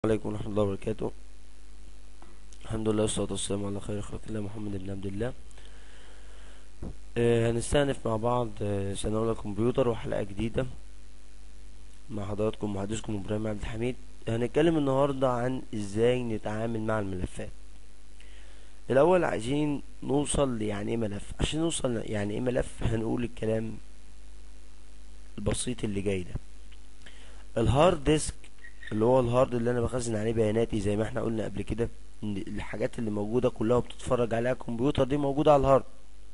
عليكم ورحمة الله وبركاته الحمد لله والصلاة والسلام على خير خلق الله محمد بن عبد الله آه هنستأنف مع بعض آه سنة أولى كمبيوتر وحلقة جديدة مع حضراتكم محدثكم إبراهيم عبد الحميد هنتكلم النهاردة عن إزاي نتعامل مع الملفات الأول عايزين نوصل يعني إيه ملف عشان نوصل يعني إيه ملف هنقول الكلام البسيط اللي جاي ده الهارد ديسك اللي هو الهارد اللي انا بخزن عليه بياناتي زي ما احنا قلنا قبل كده ان الحاجات اللي موجوده كلها بتتفرج عليها الكمبيوتر دي موجوده على الهارد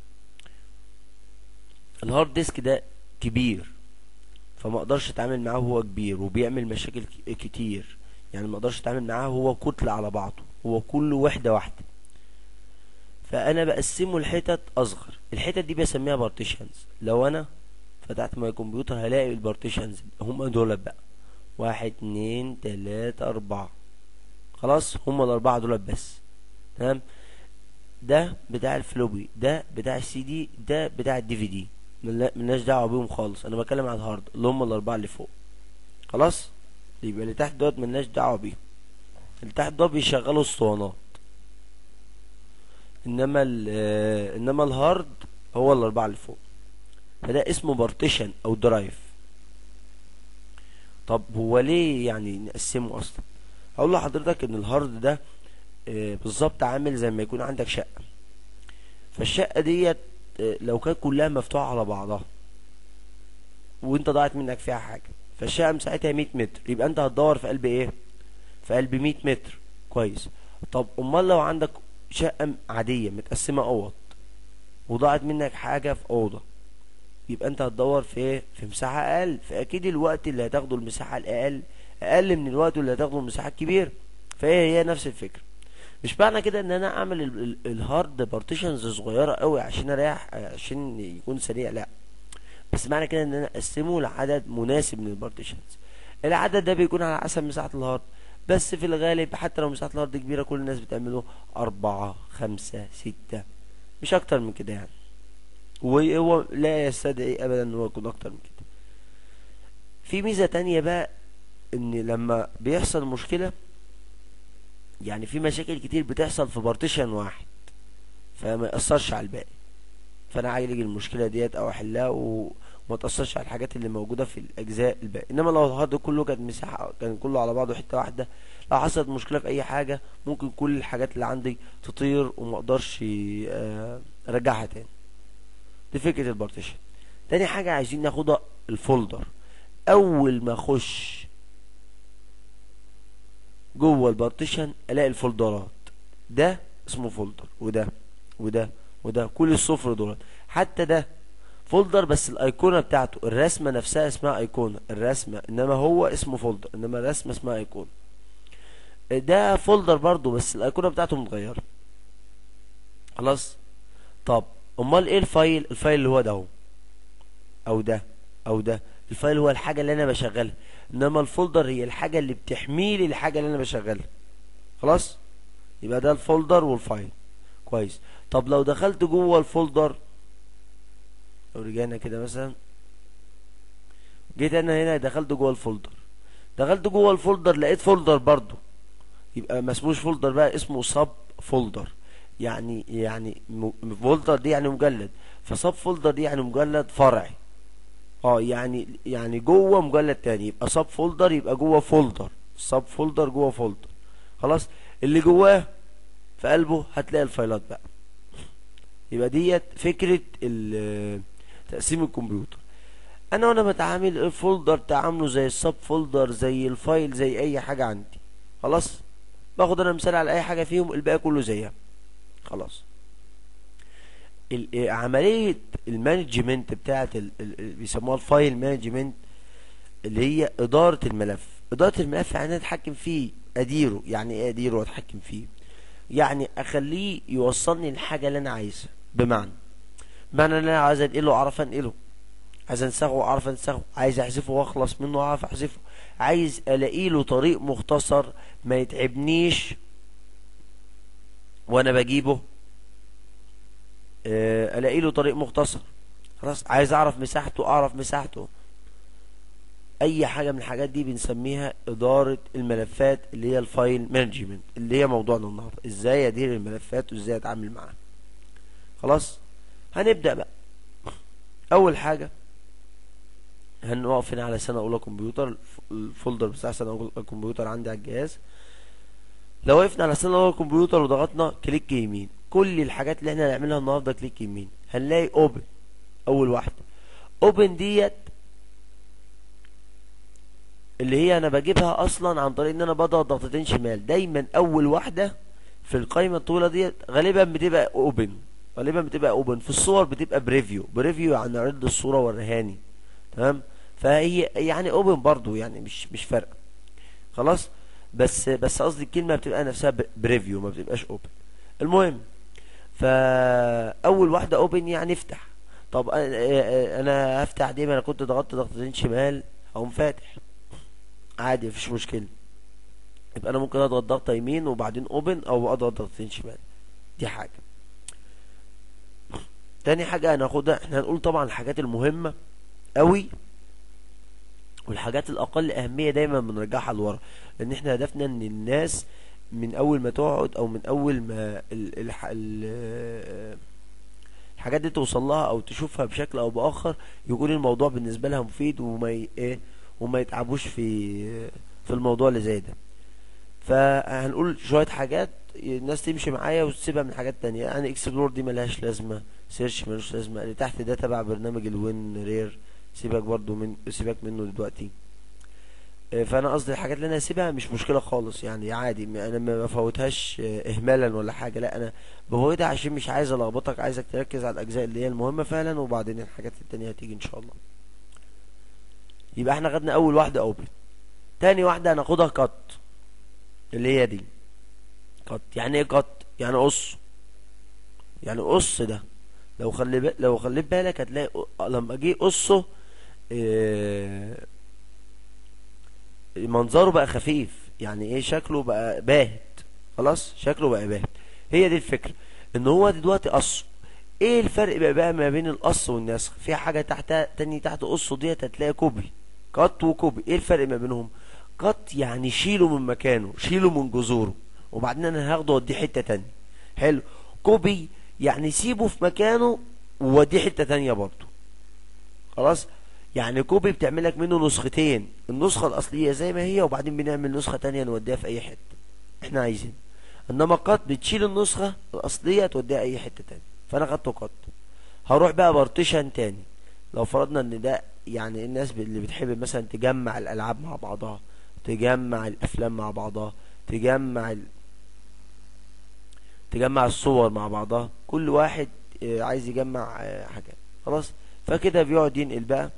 الهارد ديسك ده كبير فما اقدرش اتعامل معاه هو كبير وبيعمل مشاكل ك- كتير يعني ما اقدرش اتعامل معاه هو كتله على بعضه هو كله وحده واحده فانا بقسمه لحتت اصغر الحتت دي بسميها بارتيشنز لو انا فتحت ماي كمبيوتر هلاقي البارتيشنز هم دول بقى واحد اتنين تلاتة أربعة خلاص هما الأربعة دول بس تمام ده بتاع الفلوبي ده بتاع السي دي ده بتاع الدي في دي ملنا- ملناش دعوة بيهم خالص أنا بتكلم على الهارد اللي هما الأربعة اللي فوق خلاص يبقى اللي تحت دوت ملناش دعوة بيهم اللي تحت دوت بيشغلوا اسطوانات إنما ال آه، إنما الهارد هو الأربعة اللي فوق فده اسمه بارتيشن أو درايف طب هو ليه يعني نقسمه اصلا هقول لحضرتك ان الهارد ده آه، بالظبط عامل زي ما يكون عندك شقة فالشقة ديت آه، لو كانت كلها مفتوحة على بعضها وانت ضاعت منك فيها حاجة فالشقة مساحتها 100 متر يبقى انت هتدور في قلب ايه في قلب 100 متر كويس طب امال لو عندك شقة عادية متقسمة اوض وضاعت منك حاجة في اوضة يبقى انت هتدور في ايه في مساحة اقل فاكيد الوقت اللي هتاخده المساحة الاقل اقل من الوقت اللي هتاخده المساحة الكبيرة فهي هي نفس الفكرة مش معنى كده ان انا اعمل ال- ال- الهارد بارتيشنز صغيرة قوي عشان اريح عشان يكون سريع لا بس معنى كده ان انا اقسمه لعدد مناسب من البارتيشنز العدد ده بيكون على حسب مساحة الهارد بس في الغالب حتى لو مساحة الهارد كبيرة كل الناس بتعمله أربعة خمسة ستة مش أكتر من كده يعني وهو لا يستدعي ابدا ان هو يكون اكتر من كده في ميزة تانية بقى ان لما بيحصل مشكلة يعني في مشاكل كتير بتحصل في بارتيشن واحد فما يأثرش على الباقي فانا اعالج المشكلة ديت او احلها و- وما تأثرش على الحاجات اللي موجودة في الاجزاء الباقي انما لو الهارد كله كانت مساحة كان كله على بعضه حتة واحدة لو حصلت مشكلة في اي حاجة ممكن كل الحاجات اللي عندي تطير وما اقدرش آه، ارجعها تاني دي فكرة البارتيشن تاني حاجة عايزين ناخدها الفولدر اول ما اخش جوه البارتيشن الاقي الفولدرات ده اسمه فولدر وده وده وده كل الصفر دول حتى ده فولدر بس الايقونة بتاعته الرسمة نفسها اسمها ايقونة الرسمة انما هو اسمه فولدر انما الرسمة اسمها ايقونة ده فولدر برضو بس الايقونة بتاعته متغيرة خلاص طب امال ايه الفايل الفايل اللي هو ده اهو او ده او ده الفايل هو الحاجه اللي انا بشغلها انما الفولدر هي الحاجه اللي بتحمي لي الحاجه اللي انا بشغلها خلاص يبقى ده الفولدر والفايل كويس طب لو دخلت جوه الفولدر لو رجعنا كده مثلا جيت انا هنا دخلت جوه الفولدر دخلت جوه الفولدر لقيت فولدر برضو يبقى ما اسموش فولدر بقى اسمه سب فولدر يعني يعني م- فولدر دي يعني مجلد فسب فولدر دي يعني مجلد فرعي اه يعني يعني جوه مجلد تاني يبقى سب فولدر يبقى جوه فولدر سب فولدر جوه فولدر خلاص اللي جواه في قلبه هتلاقي الفايلات بقى يبقى ديت فكرة ال- تقسيم الكمبيوتر انا وانا بتعامل الفولدر تعامله زي السب فولدر زي الفايل زي اي حاجة عندي خلاص باخد انا مثال على اي حاجة فيهم الباقي كله زيها خلاص ال- إيه، عملية المانجمنت بتاعت ال- ال- ال- بيسموها الفايل مانجمنت اللي هي إدارة الملف إدارة الملف يعني أنا أتحكم فيه أديره يعني إيه أديره وأتحكم فيه يعني أخليه يوصلني للحاجة اللي أنا عايزها بمعنى بمعنى إن أنا عايز أنقله أعرف أنقله عايز أنسخه أعرف أنسخه عايز أحذفه وأخلص منه أعرف أحذفه عايز ألاقي له طريق مختصر ما يتعبنيش وأنا بجيبه آه، الاقي له طريق مختصر خلاص عايز اعرف مساحته اعرف مساحته اي حاجة من الحاجات دي بنسميها ادارة الملفات اللي هي الفايل مانجمنت اللي هي موضوعنا النهاردة ازاي ادير الملفات وازاي اتعامل معاها خلاص هنبدأ بقى اول حاجة هنقف هنا على سنة اولى كمبيوتر الفولدر بتاع سنة اولى كمبيوتر عندي على الجهاز لو وقفنا على سنة اولى كمبيوتر وضغطنا كليك يمين كل الحاجات اللي احنا هنعملها النهارده كليك يمين هنلاقي اوبن اول واحدة اوبن ديت اللي هي انا بجيبها اصلا عن طريق ان انا بضغط ضغطتين شمال دايما اول واحدة في القائمة الطويلة ديت غالبا بتبقى اوبن غالبا بتبقى اوبن في الصور بتبقى بريفيو بريفيو يعني عرض الصورة ورهاني تمام فهي يعني اوبن برضو يعني مش مش فارقه خلاص بس بس قصدي الكلمه بتبقى نفسها بريفيو ما بتبقاش اوبن المهم فاول واحده اوبن يعني افتح طب انا هفتح دي ما انا كنت ضغطت ضغطتين شمال اقوم فاتح عادي مفيش مشكله يبقى انا ممكن اضغط ضغطه يمين وبعدين اوبن او اضغط ضغطتين شمال دي حاجه تاني حاجه هناخدها احنا هنقول طبعا الحاجات المهمه قوي والحاجات الاقل اهميه دايما بنرجعها لورا لان احنا هدفنا ان الناس من اول ما تقعد او من اول ما ال ال ال الحاجات دي توصل لها او تشوفها بشكل او باخر يكون الموضوع بالنسبه لها مفيد وما ي... ايه وما يتعبوش في في الموضوع اللي زي ده فهنقول شويه حاجات الناس تمشي معايا وتسيبها من حاجات تانية يعني اكسبلور دي ملهاش لازمه سيرش ملوش لازمه اللي تحت ده تبع برنامج الوين رير سيبك برضو من سيبك منه دلوقتي فانا قصدي الحاجات اللي انا هسيبها مش مشكله خالص يعني عادي انا ما بفوتهاش اهمالا ولا حاجه لا انا بفوتها عشان مش عايز الخبطك عايزك تركز على الاجزاء اللي هي المهمه فعلا وبعدين الحاجات التانية هتيجي ان شاء الله يبقى احنا خدنا اول واحده اوبن تاني واحده هناخدها كات اللي هي دي كات يعني ايه كات يعني قص يعني قص ده لو خلي ب... لو خليت بالك هتلاقي لما جه قصه إيه... منظره بقى خفيف يعني ايه شكله بقى باهت خلاص شكله بقى باهت هي دي الفكره ان هو دلوقتي قصه ايه الفرق بقى, بقى ما بين القص والنسخ في حاجه تحتها تاني تحت قصه ديت هتلاقي كوبي قط وكوبي ايه الفرق ما بينهم قط يعني شيله من مكانه شيله من جذوره وبعدين انا هاخده واديه حته تانية حلو كوبي يعني سيبه في مكانه ووديه حته تانية برضه خلاص يعني كوبي بتعملك منه نسختين النسخة الأصلية زي ما هي وبعدين بنعمل نسخة تانية نوديها في أي حتة احنا عايزين انما قط بتشيل النسخة الأصلية توديها أي حتة تانية فأنا خدته قط هروح بقى بارتيشن تاني لو فرضنا ان ده يعني الناس اللي بتحب مثلا تجمع الألعاب مع بعضها تجمع الأفلام مع بعضها تجمع ال... تجمع الصور مع بعضها كل واحد عايز يجمع حاجات خلاص فكده بيقعد ينقل بقى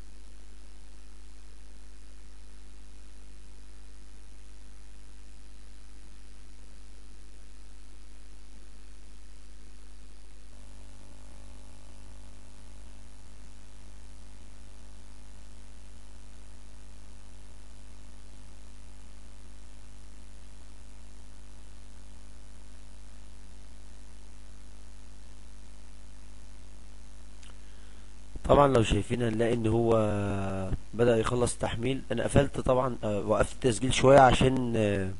طبعا لو شايفين هنلاقي ان هو بدأ يخلص تحميل انا قفلت طبعا وقفت التسجيل شوية عشان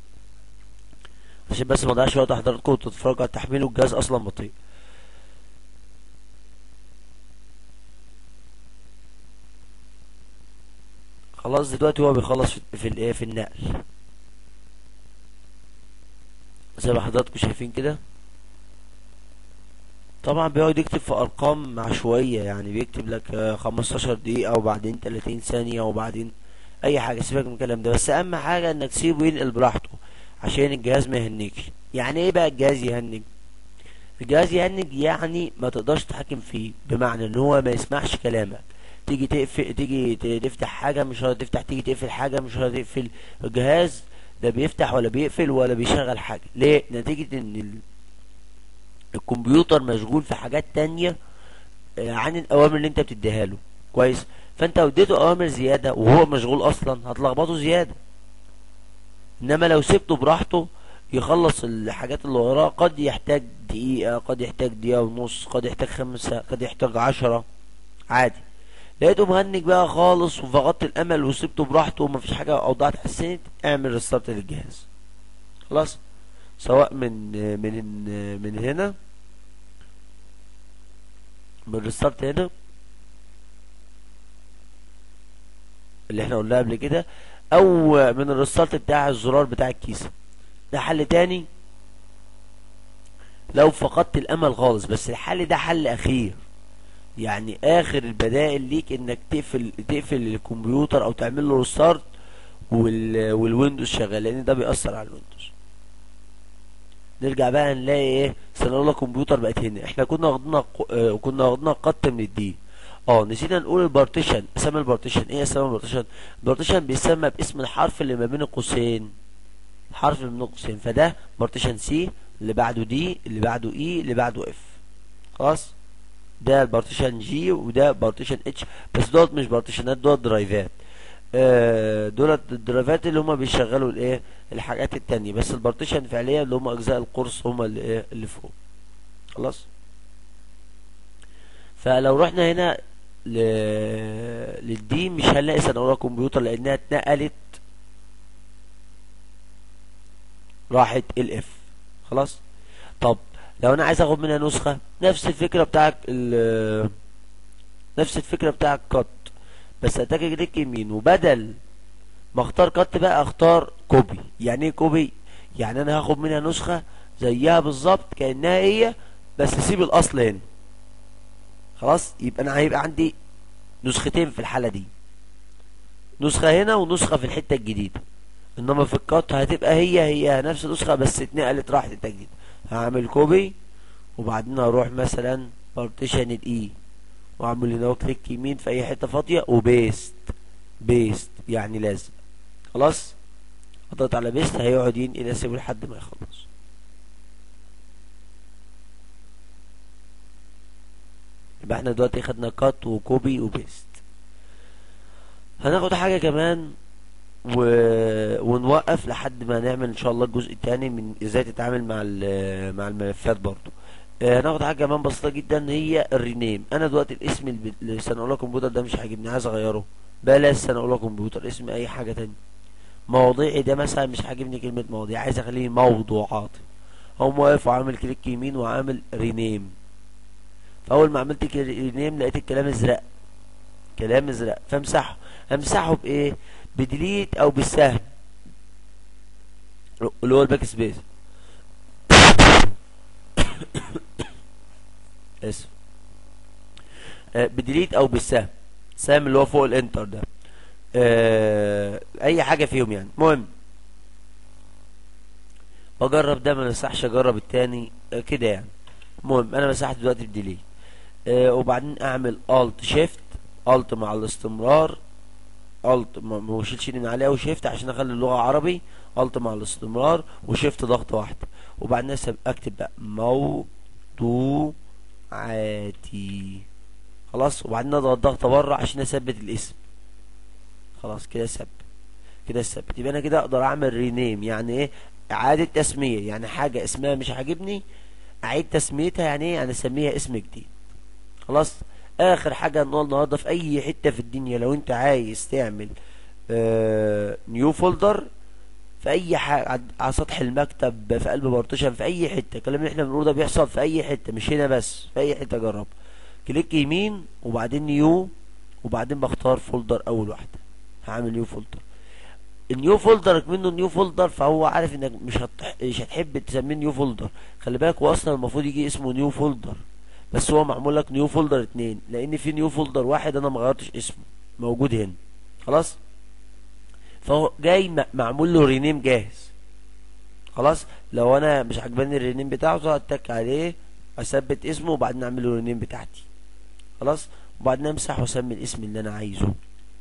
عشان بس ما ضيعش وقت حضراتكم وتتفرجوا على التحميل والجهاز اصلا بطيء خلاص دلوقتي هو بيخلص في الايه في النقل زي ما حضراتكم شايفين كده طبعا بيقعد يكتب في ارقام عشوائيه يعني بيكتب لك 15 دقيقه وبعدين 30 ثانيه وبعدين اي حاجه سيبك من الكلام ده بس اهم حاجه انك تسيبه ينقل براحته عشان الجهاز ما يهنكش يعني ايه بقى الجهاز يهنج الجهاز يهنج يعني ما تقدرش تتحكم فيه بمعنى ان هو ما يسمعش كلامك تيجي تقفل تيجي تفتح حاجه مش راضي تفتح تيجي تقفل حاجه مش راضي تقفل الجهاز لا بيفتح ولا بيقفل ولا بيشغل حاجه ليه نتيجه ان ال... الكمبيوتر مشغول في حاجات تانية عن الأوامر اللي انت بتديها له كويس فانت لو اديته أوامر زيادة وهو مشغول أصلا هتلخبطه زيادة إنما لو سبته براحته يخلص الحاجات اللي وراه قد يحتاج دقيقة قد يحتاج دقيقة ونص قد يحتاج خمسة قد يحتاج عشرة عادي لقيته مهنج بقى خالص وفقدت الامل وسبته براحته ومفيش حاجه اوضاع اتحسنت اعمل ريستارت للجهاز خلاص سواء من من من هنا من ريستارت هنا اللي احنا قلناه قبل كده او من الريستارت بتاع الزرار بتاع الكيسه ده حل تاني لو فقدت الامل خالص بس الحل ده حل اخير يعني اخر البدائل ليك انك تقفل تقفل الكمبيوتر او تعمل له ريستارت وال والويندوز شغال لان ده بيأثر على الويندوز نرجع بقى نلاقي ايه سنقول كمبيوتر بقت هنا احنا كنا واخدينها اه كنا واخدينها قط من الدي اه نسينا نقول البارتيشن اسامي البارتيشن ايه اسامي البارتيشن البارتيشن بيسمى باسم الحرف اللي ما بين القوسين الحرف اللي ما بين القوسين فده بارتيشن سي اللي بعده دي اللي بعده اي اللي بعده اف خلاص ده البارتيشن جي وده بارتيشن اتش بس دولت مش بارتيشنات دولت درايفات آه دولت الدرايفات اللي هما بيشغلوا الايه الحاجات التانية بس البارتيشن فعليا اللي هما اجزاء القرص هما اللي ايه اللي فوق خلاص فلو رحنا هنا ل... للدي مش هنلاقي سنة كمبيوتر لانها اتنقلت راحت الاف خلاص طب لو انا عايز اخد منها نسخة نفس الفكرة بتاعك ال... نفس الفكرة بتاع الكت بس اتاك كليك يمين وبدل ما اختار كت بقى اختار كوبي يعني ايه كوبي يعني انا هاخد منها نسخة زيها بالظبط كأنها هي بس سيب الاصل هنا خلاص يبقى انا هيبقى عندي نسختين في الحالة دي نسخة هنا ونسخة في الحتة الجديدة انما في الكات هتبقى هي هي نفس النسخة بس اتنقلت راحت التجديد هعمل كوبي وبعدين هروح مثلا بارتيشن الاي واعمل هنا كليك يمين في اي حتة فاضية وبيست بيست يعني لازم خلاص اضغط على بيست هيقعد ينقل اسيبه لحد ما يخلص يبقى احنا دلوقتي خدنا كات وكوبي وبيست هناخد حاجة كمان و... ونوقف لحد ما نعمل ان شاء الله الجزء الثاني من ازاي تتعامل مع مع الملفات برضو هناخد حاجه كمان بسيطه جدا هي الرينيم انا دلوقتي الاسم اللي سنقول كمبيوتر ده مش عاجبني عايز اغيره بلاش سنقول كمبيوتر اسم اي حاجه تانية مواضيعي ده مثلا مش عاجبني كلمه مواضيع عايز اخليه موضوعات هقوم واقف وعامل كليك يمين وعامل رينيم فاول ما عملت رينيم لقيت الكلام ازرق كلام ازرق فامسحه امسحه بايه بديليت او بالسهم اللي هو الباك سبيس اسف آه بديليت او بالسهم سهم اللي هو فوق الانتر ده آه اي حاجه فيهم يعني المهم بجرب ده ما مسحش اجرب التاني آه كده يعني المهم انا مسحت دلوقتي بديليت آه وبعدين اعمل الت شيفت الت مع الاستمرار الت ما وشيلش من عليها وشيفت عشان اخلي اللغه عربي الت مع الاستمرار وشيفت ضغطه واحده وبعدين اكتب بقى موضوعاتي خلاص وبعدين اضغط ضغطه بره عشان اثبت الاسم خلاص كده ثبت كده ثبت يبقى انا كده اقدر اعمل رينيم يعني ايه اعاده تسميه يعني حاجه اسمها مش عاجبني اعيد تسميتها يعني ايه يعني اسميها اسم جديد خلاص اخر حاجة نقول النهاردة في اي حتة في الدنيا لو انت عايز تعمل آه نيو فولدر في اي حاجة على سطح المكتب في قلب بارتيشن في اي حتة الكلام اللي احنا بنقوله ده بيحصل في اي حتة مش هنا بس في اي حتة جرب كليك يمين وبعدين نيو وبعدين بختار فولدر اول واحدة هعمل نيو فولدر النيو فولدر منه نيو فولدر فهو عارف انك مش هتح... مش هتحب تسميه نيو فولدر خلي بالك هو اصلا المفروض يجي اسمه نيو فولدر بس هو معمول لك نيو فولدر اتنين لان في نيو فولدر واحد انا ما غيرتش اسمه موجود هنا خلاص فهو جاي معمول له رينيم جاهز خلاص لو انا مش عجباني الرينيم بتاعه اتك عليه اثبت اسمه وبعدين اعمل له الرينيم بتاعتي خلاص وبعدين امسح واسمي الاسم اللي انا عايزه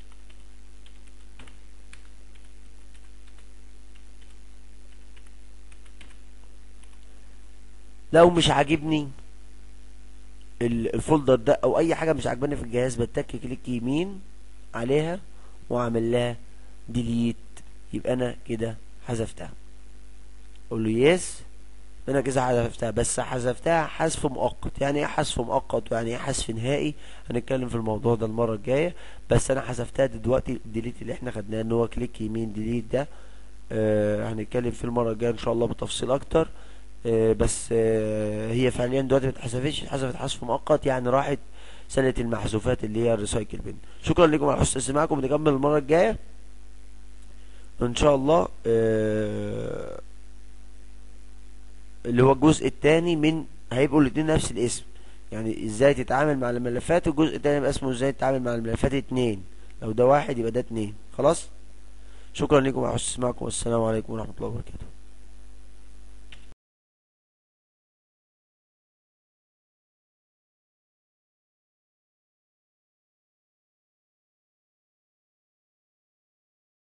لو مش عاجبني الفولدر ده او اي حاجه مش عاجباني في الجهاز بتك كليك يمين عليها واعمل لها ديليت يبقى انا كده حذفتها اقول له يس انا كده حذفتها بس حذفتها حذف مؤقت يعني ايه حذف مؤقت ويعني ايه حذف نهائي هنتكلم في الموضوع ده المره الجايه بس انا حذفتها دلوقتي الديليت اللي احنا خدناه ان هو كليك يمين ديليت ده آه هنتكلم في المره الجايه ان شاء الله بتفصيل اكتر آه بس آه هي فعليا دلوقتي ما اتحذفتش اتحذفت حذف مؤقت يعني راحت سنه المحذوفات اللي هي الريسايكل بين شكرا لكم على حسن استماعكم نكمل المره الجايه ان شاء الله آه اللي هو الجزء الثاني من هيبقوا الاتنين نفس الاسم يعني ازاي تتعامل مع الملفات الجزء الثاني يبقى اسمه ازاي تتعامل مع الملفات اتنين لو ده واحد يبقى ده اتنين خلاص شكرا لكم على حسن استماعكم والسلام عليكم ورحمة الله وبركاته